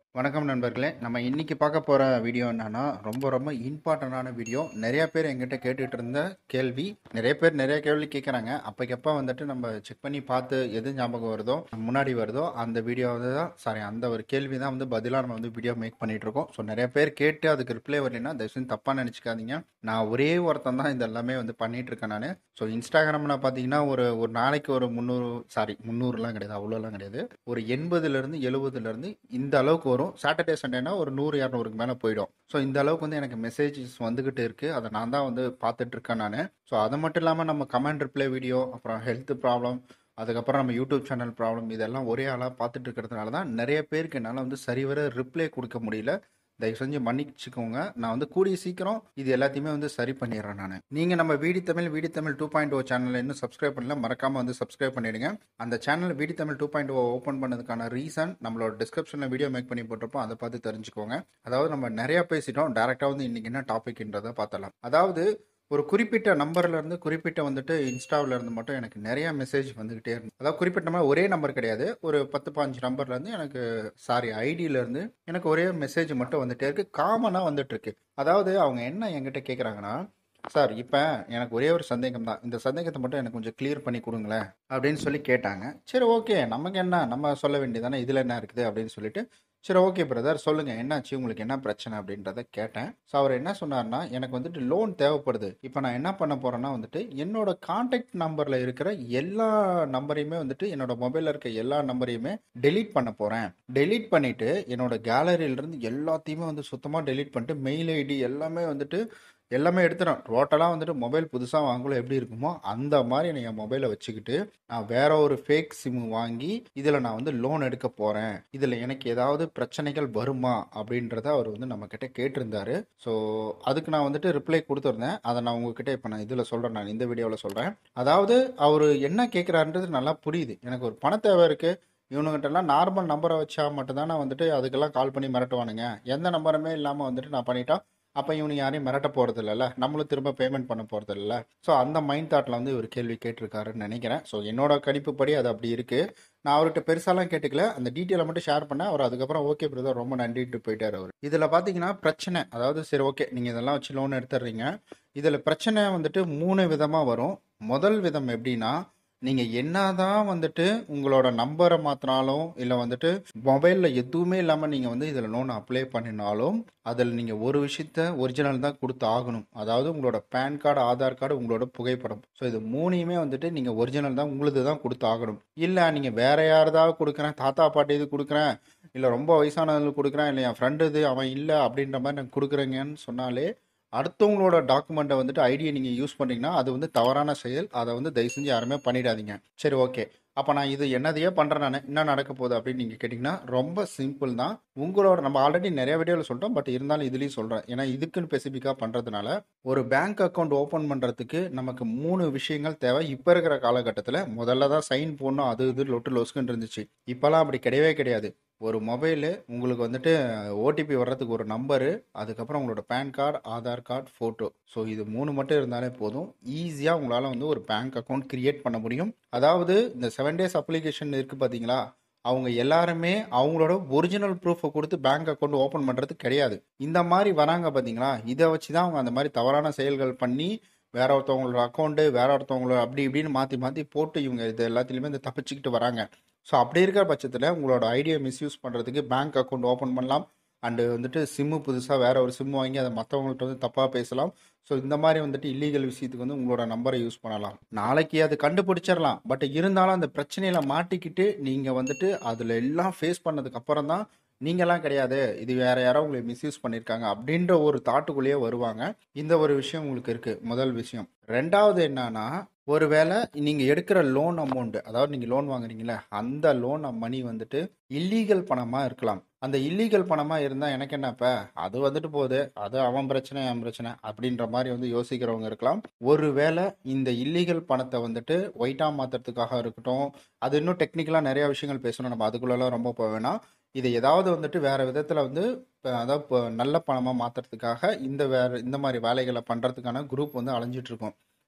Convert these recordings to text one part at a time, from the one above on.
வணக்கம் நண்பர்களே நம்ம இன்னைக்கு பார்க்க போகிற வீடியோ என்னன்னா ரொம்ப ரொம்ப இம்பார்ட்டண்டான வீடியோ நிறைய பேர் எங்கிட்ட கேட்டுட்டு இருந்த கேள்வி நிறைய பேர் நிறைய கேள்வி கேட்குறாங்க அப்போக்கப்போ வந்துட்டு நம்ம செக் பண்ணி பார்த்து எது ஞாபகம் வருதோ முன்னாடி வருதோ அந்த வீடியோ வந்து தான் சாரி அந்த ஒரு கேள்வி தான் வந்து பதிலாக நம்ம வந்து வீடியோ மேக் பண்ணிட்டு இருக்கோம் ஸோ நிறைய பேர் கேட்டு அதுக்கு ரிப்ளை வரலைன்னா தயவுசெய்து தப்பாக நினச்சிக்காதீங்க நான் ஒரே ஒருத்தன் தான் இது எல்லாமே வந்து பண்ணிட்டு இருக்கேன் நான் ஸோ இன்ஸ்டாகிராமில் பார்த்தீங்கன்னா ஒரு ஒரு நாளைக்கு ஒரு முந்நூறு சாரி முந்நூறுலாம் கிடையாது அவ்வளோலாம் கிடையாது ஒரு எண்பதுலேருந்து எழுபதுலேருந்து இந்த அளவுக்கு வரும் சாட்டர்டே சண்டேனா ஒரு நூறு இரநூறுக்கு மேலே போயிடும் ஸோ இந்த அளவுக்கு வந்து எனக்கு மெசேஜஸ் வந்துகிட்டு இருக்கு அதை நான் தான் வந்து பார்த்துட்டு இருக்கேன் நான் ஸோ அது மட்டும் இல்லாமல் நம்ம கமெண்ட் ரிப்ளை வீடியோ அப்புறம் ஹெல்த் ப்ராப்ளம் அதுக்கப்புறம் நம்ம யூடியூப் சேனல் ப்ராப்ளம் இதெல்லாம் ஒரே ஆளாக பார்த்துட்டு இருக்கிறதுனால தான் நிறைய பேருக்கு என்னால் வந்து சரிவர ரிப்ளை கொடுக்க முடியல தயவு செஞ்சு மன்னிச்சுக்கோங்க நான் வந்து கூடிய சீக்கிரம் இது எல்லாத்தையுமே வந்து சரி பண்ணிடுறேன் நான் நீங்கள் நம்ம VD Tamil VD Tamil two point O சேனலில் இன்னும் சப்ஸ்கிரைப் பண்ணல மறக்காமல் வந்து சப்ஸ்கிரைப் பண்ணிடுங்க அந்த channel VD Tamil two point O open பண்ணதுக்கான ரீசன் நம்மளோட டிஸ்கிரிப்ஷனில் வீடியோ மேக் பண்ணி போட்டிருப்போம் அதை பார்த்து தெரிஞ்சுக்கோங்க அதாவது நம்ம நிறையா பேசிட்டோம் டேரெக்டாக வந்து இன்றைக்கி என்ன டாபிக்ன்றதை பார்த்தலாம் அதாவது ஒரு குறிப்பிட்ட நம்பர்ல இருந்து குறிப்பிட்ட வந்துட்டு இன்ஸ்டாவில் இருந்து மட்டும் எனக்கு நிறைய மெசேஜ் வந்துகிட்டே இருந்து அதாவது குறிப்பிட்ட மாதிரி ஒரே நம்பர் கிடையாது ஒரு பத்து பாஞ்சு நம்பர்ல இருந்து எனக்கு சாரி ஐடியில இருந்து எனக்கு ஒரே மெசேஜ் மட்டும் வந்துட்டே இருக்கு காமனா வந்துட்டு இருக்கு அதாவது அவங்க என்ன என்கிட்ட கேக்குறாங்கன்னா சார் இப்போ எனக்கு ஒரே ஒரு சந்தேகம் தான் இந்த சந்தேகத்தை மட்டும் எனக்கு கொஞ்சம் கிளியர் பண்ணி கொடுங்களேன் அப்படின்னு சொல்லி கேட்டாங்க சரி ஓகே நமக்கு என்ன நம்ம சொல்ல வேண்டியதானே இதில் என்ன இருக்குது அப்படின்னு சொல்லிட்டு சரி ஓகே பிரதர் சொல்லுங்க என்னாச்சு உங்களுக்கு என்ன பிரச்சனை அப்படின்றத கேட்டேன் ஸோ அவர் என்ன சொன்னார்னா எனக்கு வந்துட்டு லோன் தேவைப்படுது இப்போ நான் என்ன பண்ண போறேன்னா வந்துட்டு என்னோட கான்டாக்ட் நம்பர்ல இருக்கிற எல்லா நம்பரையுமே வந்துட்டு என்னோட மொபைல்ல இருக்க எல்லா நம்பரையுமே டெலீட் பண்ண போறேன் டெலீட் பண்ணிட்டு என்னோட கேலரியில இருந்து எல்லாத்தையுமே வந்து சுத்தமாக டெலீட் பண்ணிட்டு மெயில் ஐடி எல்லாமே வந்துட்டு எல்லாமே எடுத்துடும் டோட்டலாக வந்துட்டு மொபைல் புதுசாக வாங்கல எப்படி இருக்குமோ அந்த மாதிரி நான் என் மொபைலை வச்சுக்கிட்டு நான் வேற ஒரு ஃபேக் சிம் வாங்கி இதில் நான் வந்து லோன் எடுக்க போகிறேன் இதில் எனக்கு ஏதாவது பிரச்சனைகள் வருமா அப்படின்றத அவர் வந்து நம்ம கிட்ட கேட்டிருந்தாரு ஸோ அதுக்கு நான் வந்துட்டு ரிப்ளை கொடுத்துருந்தேன் அதை நான் உங்ககிட்ட இப்போ நான் இதில் சொல்கிறேன் நான் இந்த வீடியோவில் சொல்கிறேன் அதாவது அவர் என்ன கேட்குறாருன்றது நல்லா புரியுது எனக்கு ஒரு பண தேவை இருக்குது இவனுங்கிட்டலாம் நார்மல் நம்பரை வச்சா மட்டும்தான் நான் வந்துட்டு அதுக்கெல்லாம் கால் பண்ணி மிரட்டுவானுங்க எந்த நம்பருமே இல்லாமல் வந்துட்டு நான் பண்ணிட்டா அப்போ இவனுக்கு யாரையும் மிரட்ட போகிறது இல்லைல்ல நம்மளும் திரும்ப பேமெண்ட் பண்ண போகிறது இல்லைல்ல ஸோ அந்த மைண்ட் தாட்டில் வந்து இவர் கேள்வி கேட்டிருக்காருன்னு நினைக்கிறேன் ஸோ என்னோட கணிப்புப்படி அது அப்படி இருக்குது நான் அவர்கிட்ட பெருசாலாம் கேட்டுக்கல அந்த டீட்டெயிலை மட்டும் ஷேர் பண்ணேன் அவர் அதுக்கப்புறம் ஓகே பிரதர் ரொம்ப நன்றிட்டு போயிட்டார் அவர் இதில் பார்த்தீங்கன்னா பிரச்சனை அதாவது சரி ஓகே நீங்கள் இதெல்லாம் வச்சு லோன் எடுத்துடுறீங்க இதில் பிரச்சனை வந்துட்டு மூணு விதமாக வரும் முதல் விதம் எப்படின்னா நீங்கள் என்னதான் வந்துட்டு உங்களோட நம்பரை மாற்றினாலும் இல்லை வந்துட்டு மொபைலில் எதுவுமே இல்லாமல் நீங்கள் வந்து இதில் லோன் அப்ளை பண்ணினாலும் அதில் நீங்கள் ஒரு விஷயத்த ஒரிஜினல் தான் கொடுத்து ஆகணும் அதாவது உங்களோட பேன் கார்டு ஆதார் கார்டு உங்களோட புகைப்படம் ஸோ இது மூணையுமே வந்துட்டு நீங்கள் ஒரிஜினல் தான் உங்களுது தான் கொடுத்து ஆகணும் இல்லை நீங்கள் வேற யாரதாவது கொடுக்குறேன் தாத்தா பாட்டி இது கொடுக்குறேன் இல்லை ரொம்ப வயசானவங்களுக்கு கொடுக்குறேன் இல்லை என் ஃப்ரெண்டு இது அவன் இல்லை அப்படின்ற மாதிரி நான் கொடுக்குறேங்கன்னு சொன்னாலே அடுத்தவங்களோட டாக்குமெண்ட்டை வந்துட்டு ஐடியை நீங்கள் யூஸ் பண்ணீங்கன்னா அது வந்து தவறான செயல் அதை வந்து தயவு செஞ்சு யாருமே பண்ணிடாதீங்க சரி ஓகே அப்போ நான் இது என்னதையே பண்ணுறேன் நான் என்ன நடக்க போகுது அப்படின்னு நீங்கள் கேட்டிங்கன்னா ரொம்ப சிம்பிள் தான் உங்களோட நம்ம ஆல்ரெடி நிறைய வீடியோவில் சொல்லிட்டோம் பட் இருந்தாலும் இதுலேயும் சொல்கிறேன் ஏன்னா இதுக்குன்னு ஸ்பெசிஃபிக்காக பண்ணுறதுனால ஒரு பேங்க் அக்கௌண்ட் ஓப்பன் பண்ணுறதுக்கு நமக்கு மூணு விஷயங்கள் தேவை இப்போ இருக்கிற காலகட்டத்தில் முதல்ல தான் சைன் போடணும் அது இது லொட்டு லொஸ்க்குன்னு இருந்துச்சு இப்போல்லாம் அப்படி கிடையவே கிடையாது ஒரு மொபைலு உங்களுக்கு வந்துட்டு ஓடிபி வர்றதுக்கு ஒரு நம்பரு அதுக்கப்புறம் உங்களோட PAN card Aadhaar card photo so இது மூணு மட்டும் இருந்தாலே போதும் ஈஸியாக உங்களால் வந்து ஒரு பேங்க் அக்கௌண்ட் கிரியேட் பண்ண முடியும் அதாவது இந்த செவன் டேஸ் அப்ளிகேஷன் இருக்குது பார்த்தீங்களா அவங்க எல்லாருமே அவங்களோட ஒரிஜினல் ப்ரூஃபை கொடுத்து பேங்க் அக்கௌண்ட் ஓப்பன் பண்ணுறது கிடையாது இந்த மாதிரி வராங்க பார்த்தீங்களா இதை வச்சு தான் அவங்க அந்த மாதிரி தவறான செயல்கள் பண்ணி வேற ஒருத்தவங்களோட அக்கௌண்ட்டு வேற ஒருத்தவங்களோட அப்படி இப்படின்னு மாற்றி மாற்றி போட்டு இவங்க இது எல்லாத்துலேயுமே இந்த தப்பிச்சுக்கிட்டு வராங்க ஸோ அப்படி இருக்கிற பட்சத்தில் உங்களோட ஐடியா மிஸ்யூஸ் பண்ணுறதுக்கு பேங்க் அக்கௌண்ட் ஓப்பன் பண்ணலாம் அண்டு வந்துட்டு சிம்மு புதுசாக வேற ஒரு சிம்மு வாங்கி அதை மற்றவங்கள்ட்ட வந்து தப்பாக பேசலாம் ஸோ இந்த மாதிரி வந்துட்டு இல்லீகல் விஷயத்துக்கு வந்து உங்களோட நம்பரை யூஸ் பண்ணலாம் நாளைக்கு அது கண்டுபிடிச்சிடலாம் பட் இருந்தாலும் அந்த பிரச்சனையில மாட்டிக்கிட்டு நீங்கள் வந்துட்டு அதில் எல்லாம் ஃபேஸ் பண்ணதுக்கு அப்புறம் தான் நீங்களாம் கிடையாது இது வேற யாரோ உங்களை மிஸ்யூஸ் பண்ணியிருக்காங்க அப்படின்ற ஒரு தாட்டுக்குள்ளேயே வருவாங்க இந்த ஒரு விஷயம் உங்களுக்கு இருக்கு முதல் விஷயம் ரெண்டாவது என்னன்னா ஒருவேளை நீங்க எடுக்கிற லோன் அமௌண்ட் அதாவது நீங்க லோன் வாங்குறீங்களே அந்த லோன் மணி வந்துட்டு இல்லீகல் பணமா இருக்கலாம் அந்த இல்லீகல் பணமா இருந்தா எனக்கு என்னப்ப அது வந்துட்டு போகுது அது அவன் பிரச்சனை என் பிரச்சனை அப்படின்ற மாதிரி வந்து யோசிக்கிறவங்க இருக்கலாம் ஒருவேளை இந்த இல்லீகல் பணத்தை வந்துட்டு ஒயிட்டா மாத்துறதுக்காக இருக்கட்டும் அது இன்னும் டெக்னிக்கலா நிறைய விஷயங்கள் பேசணும் நம்ம அதுக்குள்ளெல்லாம் ரொம்ப போக வேணாம் இதை ஏதாவது வந்துட்டு வேற விதத்துல வந்து இப்ப அதாவது இப்போ நல்ல பணமா மாத்துறதுக்காக இந்த வேற இந்த மாதிரி வேலைகளை பண்றதுக்கான குரூப் வந்து அலைஞ்சிட்டு இருக்கும்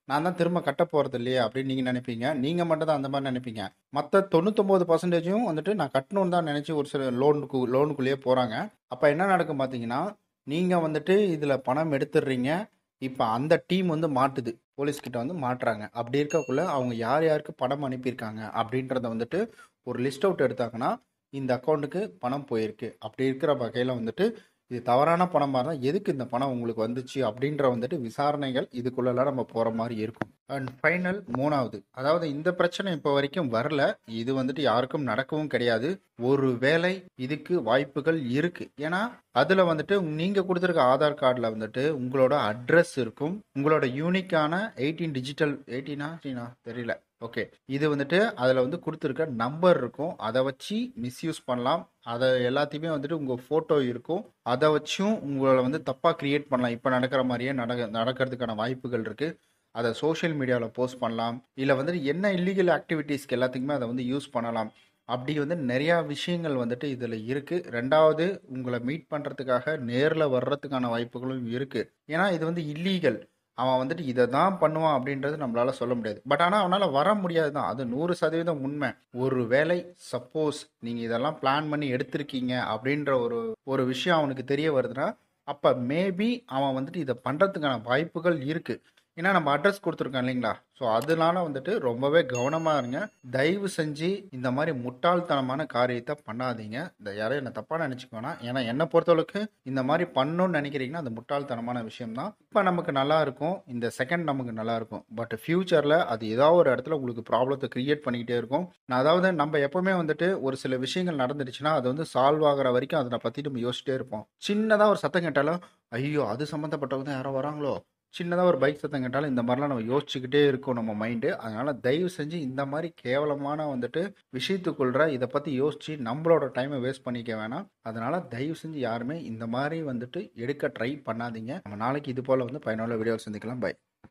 நான் தான் திரும்ப கட்ட போகிறது இல்லையே அப்படின்னு நீங்கள் நினைப்பீங்க நீங்கள் மட்டும் தான் அந்த மாதிரி நினைப்பீங்க மற்ற தொண்ணூத்தொம்பது பர்சன்டேஜும் வந்துட்டு நான் கட்டணும்னு தான் நினச்சி ஒரு சில லோனுக்கு லோனுக்குள்ளேயே போகிறாங்க அப்போ என்ன நடக்கும் பார்த்தீங்கன்னா நீங்கள் வந்துட்டு இதில் பணம் எடுத்துடுறீங்க இப்போ அந்த டீம் வந்து மாட்டுது போலீஸ் கிட்ட வந்து மாட்டுறாங்க அப்படி இருக்கக்குள்ள அவங்க யார் யாருக்கு பணம் அனுப்பியிருக்காங்க அப்படின்றத வந்துட்டு ஒரு லிஸ்ட் அவுட் எடுத்தாங்கன்னா இந்த அக்கௌண்ட்டுக்கு பணம் போயிருக்கு அப்படி இருக்கிற வகையில் வந்துட்டு இது தவறான பணமாக இருந்தால் எதுக்கு இந்த பணம் உங்களுக்கு வந்துச்சு அப்படின்ற வந்துட்டு விசாரணைகள் இதுக்குள்ளெல்லாம் நம்ம போகிற மாதிரி இருக்கும் அண்ட் ஃபைனல் மூணாவது அதாவது இந்த பிரச்சனை இப்போ வரைக்கும் வரல இது வந்துட்டு யாருக்கும் நடக்கவும் கிடையாது ஒரு வேளை இதுக்கு வாய்ப்புகள் இருக்கு ஏன்னா அதில் வந்துட்டு நீங்கள் கொடுத்துருக்க ஆதார் கார்டில் வந்துட்டு உங்களோட அட்ரஸ் இருக்கும் உங்களோட யூனிக்கான எயிட்டீன் டிஜிட்டல் எயிட்டீனா தெரியல ஓகே இது வந்துட்டு அதில் வந்து கொடுத்துருக்க நம்பர் இருக்கும் அதை வச்சு மிஸ்யூஸ் பண்ணலாம் அதை எல்லாத்தையுமே வந்துட்டு உங்கள் ஃபோட்டோ இருக்கும் அதை வச்சும் உங்களை வந்து தப்பாக க்ரியேட் பண்ணலாம் இப்போ நடக்கிற மாதிரியே நடக்க நடக்கிறதுக்கான வாய்ப்புகள் இருக்குது அதை சோஷியல் மீடியாவில் போஸ்ட் பண்ணலாம் இல்லை வந்துட்டு என்ன இல்லீகல் ஆக்டிவிட்டீஸ்க்கு எல்லாத்துக்குமே அதை வந்து யூஸ் பண்ணலாம் அப்படி வந்து நிறையா விஷயங்கள் வந்துட்டு இதில் இருக்குது ரெண்டாவது உங்களை மீட் பண்ணுறதுக்காக நேரில் வர்றதுக்கான வாய்ப்புகளும் இருக்குது ஏன்னா இது வந்து இல்லீகல் அவன் வந்துட்டு இதை தான் பண்ணுவான் அப்படின்றது நம்மளால சொல்ல முடியாது பட் ஆனால் அவனால் வர முடியாது தான் அது நூறு சதவீதம் உண்மை ஒரு வேலை சப்போஸ் நீங்கள் இதெல்லாம் பிளான் பண்ணி எடுத்திருக்கீங்க அப்படின்ற ஒரு ஒரு விஷயம் அவனுக்கு தெரிய வருதுன்னா அப்போ மேபி அவன் வந்துட்டு இதை பண்ணுறதுக்கான வாய்ப்புகள் இருக்குது ஏன்னா நம்ம அட்ரஸ் கொடுத்துருக்கோம் இல்லைங்களா ஸோ அதனால வந்துட்டு ரொம்பவே கவனமாக இருங்க தயவு செஞ்சு இந்த மாதிரி முட்டாள்தனமான காரியத்தை பண்ணாதீங்க இந்த யாரும் என்னை தப்பாக நினச்சிக்க வேணாம் ஏன்னா என்னை பொறுத்தளவுக்கு இந்த மாதிரி பண்ணணும்னு நினைக்கிறீங்கன்னா அது முட்டாள்தனமான விஷயம் தான் இப்போ நமக்கு நல்லா இருக்கும் இந்த செகண்ட் நமக்கு நல்லா இருக்கும் பட் ஃபியூச்சரில் அது ஏதாவது ஒரு இடத்துல உங்களுக்கு ப்ராப்ளத்தை கிரியேட் பண்ணிக்கிட்டே இருக்கும் நான் அதாவது நம்ம எப்பவுமே வந்துட்டு ஒரு சில விஷயங்கள் நடந்துடுச்சுன்னா அது வந்து சால்வ் ஆகிற வரைக்கும் அதை பற்றி நம்ம யோசிச்சிட்டே இருப்போம் சின்னதாக ஒரு சத்தம் கேட்டாலும் ஐயோ அது சம்மந்தப்பட்டவங்க தான் யாரோ வராங்களோ சின்னதாக ஒரு பைக் சத்தம் கேட்டாலும் இந்த மாதிரிலாம் நம்ம யோசிச்சுக்கிட்டே இருக்கோம் நம்ம மைண்டு அதனால் தயவு செஞ்சு இந்த மாதிரி கேவலமான வந்துட்டு விஷயத்துக்குள்ள இதை பற்றி யோசித்து நம்மளோட டைமை வேஸ்ட் பண்ணிக்க வேணாம் அதனால் தயவு செஞ்சு யாருமே இந்த மாதிரி வந்துட்டு எடுக்க ட்ரை பண்ணாதீங்க நம்ம நாளைக்கு இது போல் வந்து பயனுள்ள வீடியோவில் சந்திக்கலாம் பை